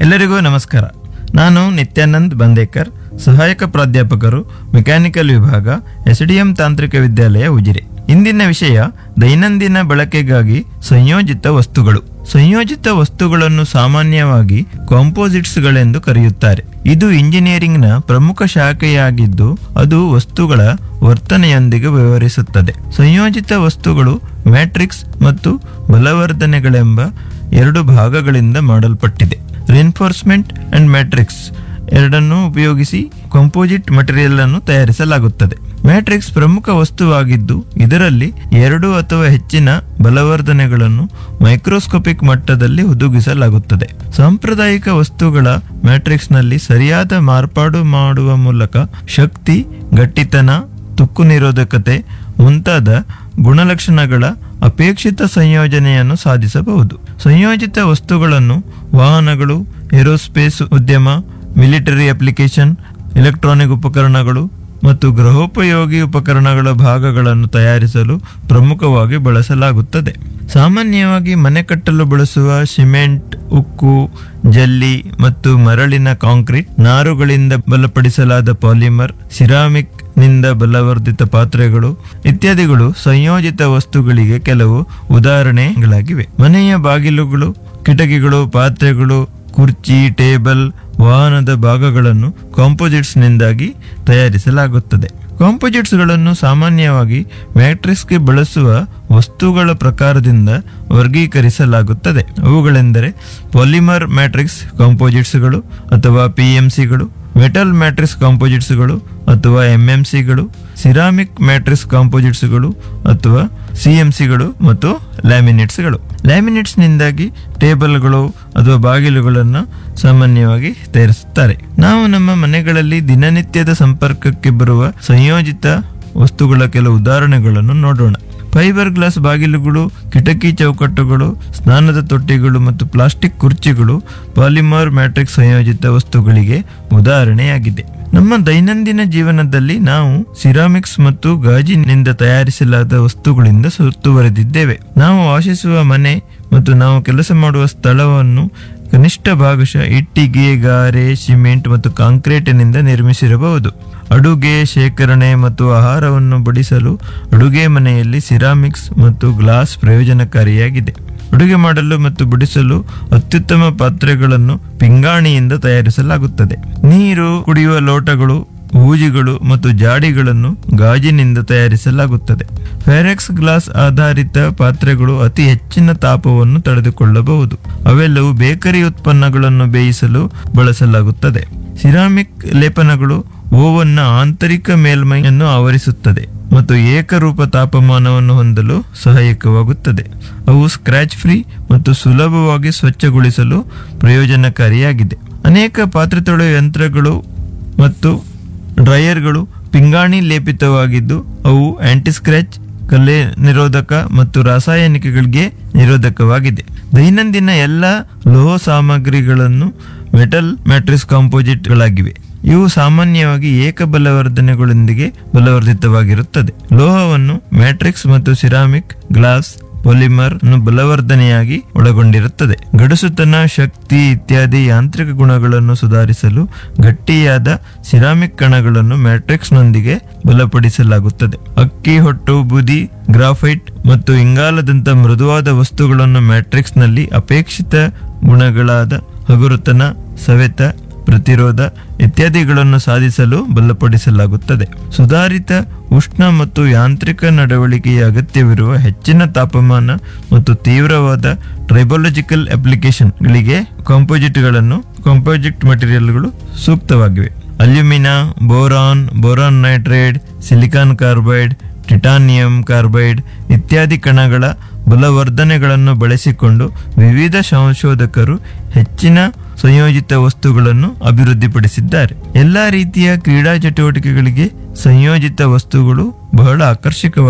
ಎಲ್ಲರಿಗೂ ನಮಸ್ಕಾರ ನಾನು ನಿತ್ಯಾನಂದ್ ಬಂದೇಕರ್ ಸಹಾಯಕ ಪ್ರಾಧ್ಯಾಪಕರು ಮೆಕ್ಯಾನಿಕಲ್ ವಿಭಾಗ ಎಸ್ಡಿಎಂ ತಾಂತ್ರಿಕ ವಿದ್ಯಾಲಯ ಉಜಿರೆ ಇಂದಿನ ವಿಷಯ ದೈನಂದಿನ ಬಳಕೆಗಾಗಿ ಸಂಯೋಜಿತ ವಸ್ತುಗಳು ಸಂಯೋಜಿತ ವಸ್ತುಗಳನ್ನು ಸಾಮಾನ್ಯವಾಗಿ ಕಾಂಪೋಸಿಟ್ಸ್ಗಳೆಂದು ಕರೆಯುತ್ತಾರೆ ಇದು ಇಂಜಿನಿಯರಿಂಗ್ನ ಪ್ರಮುಖ ಶಾಖೆಯಾಗಿದ್ದು ಅದು ವಸ್ತುಗಳ ವರ್ತನೆಯೊಂದಿಗೆ ವ್ಯವಹರಿಸುತ್ತದೆ ಸಂಯೋಜಿತ ವಸ್ತುಗಳು ಮ್ಯಾಟ್ರಿಕ್ಸ್ ಮತ್ತು ಬಲವರ್ಧನೆಗಳೆಂಬ ಎರಡು ಭಾಗಗಳಿಂದ ಮಾಡಲ್ಪಟ್ಟಿದೆ ರಿನ್ಫೋರ್ಸ್ಮೆಂಟ್ ಅಂಡ್ ಮ್ಯಾಟ್ರಿಕ್ಸ್ ಎರಡನ್ನೂ ಉಪಯೋಗಿಸಿ ಕಂಪೋಸಿಟ್ ಮಟೀರಿಯಲ್ ಅನ್ನು ತಯಾರಿಸಲಾಗುತ್ತದೆ ಮ್ಯಾಟ್ರಿಕ್ಸ್ ಪ್ರಮುಖ ವಸ್ತುವಾಗಿದ್ದು ಇದರಲ್ಲಿ ಎರಡು ಅಥವಾ ಹೆಚ್ಚಿನ ಬಲವರ್ಧನೆಗಳನ್ನು ಮೈಕ್ರೋಸ್ಕೋಪಿಕ್ ಮಟ್ಟದಲ್ಲಿ ಹುದುಗಿಸಲಾಗುತ್ತದೆ ಸಾಂಪ್ರದಾಯಿಕ ವಸ್ತುಗಳ ಮ್ಯಾಟ್ರಿಕ್ಸ್ನಲ್ಲಿ ಸರಿಯಾದ ಮಾರ್ಪಾಡು ಮಾಡುವ ಮೂಲಕ ಶಕ್ತಿ ಗಟ್ಟಿತನ ತುಕ್ಕು ನಿರೋಧಕತೆ ಮುಂತಾದ ಗುಣಲಕ್ಷಣಗಳ ಅಪೇಕ್ಷಿತ ಸಂಯೋಜನೆಯನ್ನು ಸಾಧಿಸಬಹುದು ಸಂಯೋಜಿತ ವಸ್ತುಗಳನ್ನು ವಾಹನಗಳು ಏರೋಸ್ಪೇಸ್ ಉದ್ಯಮ ಮಿಲಿಟರಿ ಅಪ್ಲಿಕೇಶನ್ ಎಲೆಕ್ಟ್ರಾನಿಕ್ ಉಪಕರಣಗಳು ಮತ್ತು ಗೃಹೋಪಯೋಗಿ ಉಪಕರಣಗಳ ಭಾಗಗಳನ್ನು ತಯಾರಿಸಲು ಪ್ರಮುಖವಾಗಿ ಬಳಸಲಾಗುತ್ತದೆ ಸಾಮಾನ್ಯವಾಗಿ ಮನೆ ಕಟ್ಟಲು ಬಳಸುವ ಸಿಮೆಂಟ್ ಉಕ್ಕು ಜಲ್ಲಿ ಮತ್ತು ಮರಳಿನ ಕಾಂಕ್ರೀಟ್ ನಾರುಗಳಿಂದ ಬಲಪಡಿಸಲಾದ ಪಾಲಿಮರ್ ಸಿರಾಮಿಕ್ ನಿಂದ ಬಲವರ್ಧಿತ ಪಾತ್ರೆಗಳು ಇತ್ಯಾದಿಗಳು ಸಂಯೋಜಿತ ವಸ್ತುಗಳಿಗೆ ಕೆಲವು ಉದಾಹರಣೆಗಳಾಗಿವೆ ಮನೆಯ ಬಾಗಿಲುಗಳು ಕಿಟಕಿಗಳು ಪಾತ್ರೆಗಳು ಕುರ್ಚಿ ಟೇಬಲ್ ವಾಹನದ ಭಾಗಗಳನ್ನು ಕಾಂಪೋಸಿಟ್ಸ್ನಿಂದಾಗಿ ತಯಾರಿಸಲಾಗುತ್ತದೆ ಕಾಂಪೋಸಿಟ್ಸ್ಗಳನ್ನು ಸಾಮಾನ್ಯವಾಗಿ ಮ್ಯಾಟ್ರಿಕ್ಸ್ಗೆ ಬಳಸುವ ವಸ್ತುಗಳ ಪ್ರಕಾರದಿಂದ ವರ್ಗೀಕರಿಸಲಾಗುತ್ತದೆ ಅವುಗಳೆಂದರೆ ಪಾಲಿಮರ್ ಮ್ಯಾಟ್ರಿಕ್ಸ್ ಕಾಂಪೋಸಿಟ್ಸ್ಗಳು ಅಥವಾ ಪಿ ಎಂ ಸಿಗಳು ಮೆಟಲ್ ಮ್ಯಾಟ್ರಿಕ್ಸ್ ಕಾಂಪೋಸಿಟ್ಸ್ಗಳು ಅಥವಾ ಎಂ ಎಂ ಸಿಗಳು ಸಿರಾಮಿಕ್ ಮ್ಯಾಟ್ರಿಕ್ಸ್ ಕಾಂಪೋಸಿಟ್ಸ್ಗಳು ಅಥವಾ ಸಿ ಎಂ ಸಿಗಳು ಮತ್ತು ಲ್ಯಾಮಿನೇಟ್ಸ್ಗಳು ಲ್ಯಾಮಿನೇಟ್ಸ್ನಿಂದಾಗಿ ಟೇಬಲ್ಗಳು ಅಥವಾ ಬಾಗಿಲುಗಳನ್ನು ಸಾಮಾನ್ಯವಾಗಿ ತಯಾರಿಸುತ್ತಾರೆ ನಾವು ನಮ್ಮ ಮನೆಗಳಲ್ಲಿ ದಿನನಿತ್ಯದ ಸಂಪರ್ಕಕ್ಕೆ ಬರುವ ಸಂಯೋಜಿತ ವಸ್ತುಗಳ ಕೆಲವು ಉದಾಹರಣೆಗಳನ್ನು ನೋಡೋಣ ಫೈಬರ್ ಗ್ಲಾಸ್ ಬಾಗಿಲುಗಳು ಕಿಟಕಿ ಚೌಕಟ್ಟುಗಳು ಸ್ನಾನದ ತೊಟ್ಟಿಗಳು ಮತ್ತು ಪ್ಲಾಸ್ಟಿಕ್ ಕುರ್ಚಿಗಳು ಪಾಲಿಮರ್ ಮ್ಯಾಟ್ರಿಕ್ಸ್ ಸಂಯೋಜಿತ ವಸ್ತುಗಳಿಗೆ ಉದಾಹರಣೆಯಾಗಿದೆ ನಮ್ಮ ದೈನಂದಿನ ಜೀವನದಲ್ಲಿ ನಾವು ಸಿರಾಮಿಕ್ಸ್ ಮತ್ತು ಗಾಜಿನಿಂದ ತಯಾರಿಸಲಾದ ವಸ್ತುಗಳಿಂದ ಸುತ್ತುವರೆದಿದ್ದೇವೆ ನಾವು ವಾಸಿಸುವ ಮನೆ ಮತ್ತು ನಾವು ಕೆಲಸ ಮಾಡುವ ಸ್ಥಳವನ್ನು ಕನಿಷ್ಠ ಭಾಗಶಃ ಇಟ್ಟಿಗೆ ಗಾರೆ ಸಿಮೆಂಟ್ ಮತ್ತು ಕಾಂಕ್ರೀಟಿನಿಂದ ನಿರ್ಮಿಸಿರಬಹುದು ಅಡುಗೆ ಶೇಖರಣೆ ಮತ್ತು ಆಹಾರವನ್ನು ಬಡಿಸಲು ಅಡುಗೆ ಮನೆಯಲ್ಲಿ ಸಿರಾಮಿಕ್ಸ್ ಮತ್ತು ಗ್ಲಾಸ್ ಪ್ರಯೋಜನಕಾರಿಯಾಗಿದೆ ಅಡುಗೆ ಮಾಡಲು ಮತ್ತು ಬಡಿಸಲು ಅತ್ಯುತ್ತಮ ಪಾತ್ರೆಗಳನ್ನು ಪಿಂಗಾಣಿಯಿಂದ ತಯಾರಿಸಲಾಗುತ್ತದೆ ನೀರು ಕುಡಿಯುವ ಲೋಟಗಳು ಹೂಜಿಗಳು ಮತ್ತು ಜಾಡಿಗಳನ್ನು ಗಾಜಿನಿಂದ ತಯಾರಿಸಲಾಗುತ್ತದೆ ಫೆರೆಕ್ಸ್ ಗ್ಲಾಸ್ ಆಧಾರಿತ ಪಾತ್ರೆಗಳು ಅತಿ ಹೆಚ್ಚಿನ ತಾಪವನ್ನು ತಡೆದುಕೊಳ್ಳಬಹುದು ಅವೆಲ್ಲವೂ ಬೇಕರಿ ಉತ್ಪನ್ನಗಳನ್ನು ಬೇಯಿಸಲು ಬಳಸಲಾಗುತ್ತದೆ ಸಿರಾಮಿಕ್ ಲೇಪನಗಳು ಓವನ್ನ ಆಂತರಿಕ ಮೇಲ್ಮೈಯನ್ನು ಆವರಿಸುತ್ತದೆ ಮತ್ತು ಏಕರೂಪ ತಾಪಮಾನವನ್ನು ಹೊಂದಲು ಸಹಾಯಕವಾಗುತ್ತದೆ ಅವು ಸ್ಕ್ರಾಚ್ ಫ್ರೀ ಮತ್ತು ಸುಲಭವಾಗಿ ಸ್ವಚ್ಛಗೊಳಿಸಲು ಪ್ರಯೋಜನಕಾರಿಯಾಗಿದೆ ಅನೇಕ ಪಾತ್ರೆ ತೊಳೆಯುವ ಯಂತ್ರಗಳು ಮತ್ತು ಡ್ರೈಯರ್ಗಳು ಪಿಂಗಾಣಿ ಲೇಪಿತವಾಗಿದ್ದು ಅವು ಆಂಟಿ ಸ್ಕ್ರಾಚ್ ಕಲೆ ನಿರೋಧಕ ಮತ್ತು ರಾಸಾಯನಿಕಗಳಿಗೆ ನಿರೋಧಕವಾಗಿದೆ ದೈನಂದಿನ ಎಲ್ಲ ಲೋಹ ಸಾಮಗ್ರಿಗಳನ್ನು ಮೆಟಲ್ ಮ್ಯಾಟ್ರಿಕ್ಸ್ ಕಾಂಪೋಸಿಟ್ಗಳಾಗಿವೆ ಇವು ಸಾಮಾನ್ಯವಾಗಿ ಏಕ ಬಲವರ್ಧನೆಗಳೊಂದಿಗೆ ಬಲವರ್ಧಿತವಾಗಿರುತ್ತದೆ ಲೋಹವನ್ನು ಮ್ಯಾಟ್ರಿಕ್ಸ್ ಮತ್ತು ಸಿರಾಮಿಕ್ ಗ್ಲಾಸ್ ಪಾಲಿಮರ್ ಅನ್ನು ಬಲವರ್ಧನೆಯಾಗಿ ಒಳಗೊಂಡಿರುತ್ತದೆ ಗಡುಸುತನ ಶಕ್ತಿ ಇತ್ಯಾದಿ ಯಾಂತ್ರಿಕ ಗುಣಗಳನ್ನು ಸುಧಾರಿಸಲು ಗಟ್ಟಿಯಾದ ಸಿರಾಮಿಕ್ ಕಣಗಳನ್ನು ಮ್ಯಾಟ್ರಿಕ್ಸ್ನೊಂದಿಗೆ ಬಲಪಡಿಸಲಾಗುತ್ತದೆ ಅಕ್ಕಿ ಹೊಟ್ಟು ಬುದಿ ಗ್ರಾಫೈಟ್ ಮತ್ತು ಇಂಗಾಲದಂತ ಮೃದುವಾದ ವಸ್ತುಗಳನ್ನು ಮ್ಯಾಟ್ರಿಕ್ಸ್ನಲ್ಲಿ ಅಪೇಕ್ಷಿತ ಗುಣಗಳಾದ ಹಗುರುತನ ಸವೆತ ಪ್ರತಿರೋಧ ಇತ್ಯಾದಿಗಳನ್ನು ಸಾಧಿಸಲು ಬಲಪಡಿಸಲಾಗುತ್ತದೆ ಸುಧಾರಿತ ಉಷ್ಣ ಮತ್ತು ಯಾಂತ್ರಿಕ ನಡವಳಿಕೆಯ ಅಗತ್ಯವಿರುವ ಹೆಚ್ಚಿನ ತಾಪಮಾನ ಮತ್ತು ತೀವ್ರವಾದ ಟ್ರೈಬಾಲಜಿಕಲ್ ಅಪ್ಲಿಕೇಶನ್ಗಳಿಗೆ ಕಾಂಪೋಸಿಟ್ಗಳನ್ನು ಕಾಂಪೋಸಿಟ್ ಮಟೀರಿಯಲ್ಗಳು ಸೂಕ್ತವಾಗಿವೆ alumina boron boron nitrate silicon carbide titanium carbide ಇತ್ಯಾದಿ ಕಣಗಳ ಬಲವರ್ಧನೆಗಳನ್ನು ಬಳಸಿಕೊಂಡು ವಿವಿಧ ಸಂಶೋಧಕರು ಹೆಚ್ಚಿನ ಸಂಯೋಜಿತ ವಸ್ತುಗಳನ್ನು ಅಭಿವೃದ್ಧಿಪಡಿಸಿದ್ದಾರೆ ಎಲ್ಲ ರೀತಿಯ ಕ್ರೀಡಾ ಚಟುವಟಿಕೆಗಳಿಗೆ ಸಂಯೋಜಿತ ವಸ್ತುಗಳು ಬಹಳ ಆಕರ್ಷಕವಾಗಿವೆ